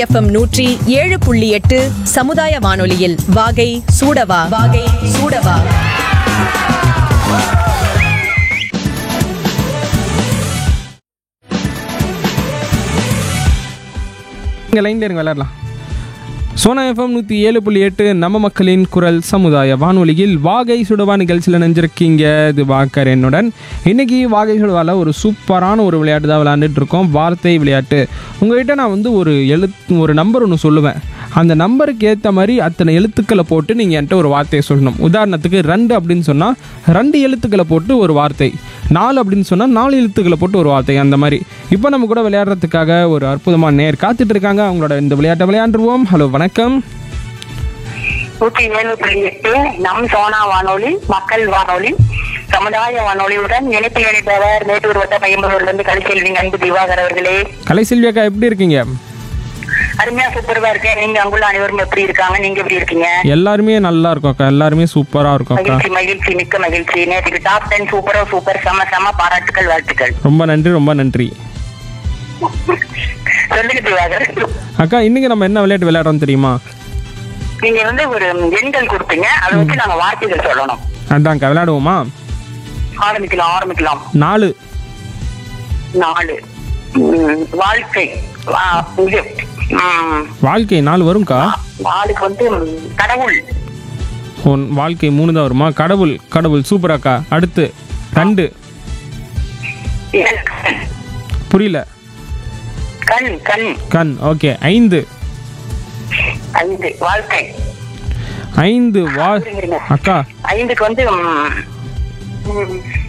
FM நூற்றி ஏழு புள்ளி எட்டு சமுதாய வானொலியில் வாகை சூடவா வாகை சூடவா இங்கே லைன்ல இருங்க விளையாடலாம் சோனா எஃப்எம் நூற்றி ஏழு புள்ளி எட்டு நம்ம மக்களின் குரல் சமுதாய வானொலியில் வாகை சுடவா நிகழ்ச்சியில் நினைஞ்சிருக்கீங்க இது வாக்கர் என்னுடன் இன்னைக்கு வாகை சுடவாவில் ஒரு சூப்பரான ஒரு விளையாட்டு தான் விளையாண்டுட்டு இருக்கோம் வார்த்தை விளையாட்டு உங்ககிட்ட நான் வந்து ஒரு எழுத்து ஒரு நம்பர் ஒன்று சொல்லுவேன் அந்த நம்பருக்கு ஏற்ற மாதிரி அத்தனை எழுத்துக்களை போட்டு நீங்கள் என்கிட்ட ஒரு வார்த்தையை சொல்லணும் உதாரணத்துக்கு ரெண்டு அப்படின்னு சொன்னால் ரெண்டு எழுத்துக்களை போட்டு ஒரு வார்த்தை நாலு அப்படின்னு சொன்னால் நாலு எழுத்துக்களை போட்டு ஒரு வார்த்தை அந்த மாதிரி இப்போ நம்ம கூட விளையாடுறதுக்காக ஒரு அற்புதமான நேர் காத்துட்டு இருக்காங்க அவங்களோட இந்த விளையாட்டை விளையாண்டுருவோம் ஹலோ வணக்கம் நூற்றி ஏழு புள்ளி எட்டு நம் சோனா வானொலி மக்கள் வானொலி சமுதாய வானொலியுடன் இணைப்பில் இணைப்பவர் மேட்டூர் வட்ட பையம்பலூர்லேருந்து கலிசெல்விங்க அன்பு திவாகர் அவர்களே கலை செல்வியாக்கா எப்படி இருக்கீங்க அருமையா சூப்பரா இருக்கேன் நீங்க அங்குள்ள அனைவரும் எப்படி இருக்காங்க நீங்க எப்படி இருக்கீங்க எல்லாருமே நல்லா இருக்கும் அக்கா எல்லாருமே சூப்பராக இருக்கும் அக்கா மகிழ்ச்சி மகிழ்ச்சி மிக்க மகிழ்ச்சி நேற்றுக்கு டாப் டென் சூப்பரோ சூப்பர் செம செம பாராட்டுகள் வாழ்த்துக்கள் ரொம்ப நன்றி ரொம்ப நன்றி சொல்லுங்க திவாகர் அக்கா இன்னைக்கு நம்ம என்ன விளையாட்டு விளையாடுறோம் தெரியுமா நீங்க வந்து ஒரு எண்கள் கொடுத்தீங்க அதை வச்சு நாங்க வார்த்தைகள் சொல்லணும் அதான்க்கா விளையாடுவோமா ஆரம்பிக்கலாம் ஆரம்பிக்கலாம் நாலு நாலு உம், வாழ்க்கை ஆ, இது உம், வாழ்க்கை நாலு வரும்க்கா நாளுக்கு வந்து உம், கடவுள் ஒன் வாழ்க்கை மூணு தான் வருமா கடவுள் கடவுள் சூப்பர் அக்கா அடுத்து ரெண்டு புரியல கண் கண் கண் ஓகே ஐந்து ஐந்து வாழ்க்கை ஐந்து வா அக்கா ஐந்துக்கு வந்து உம், உம்,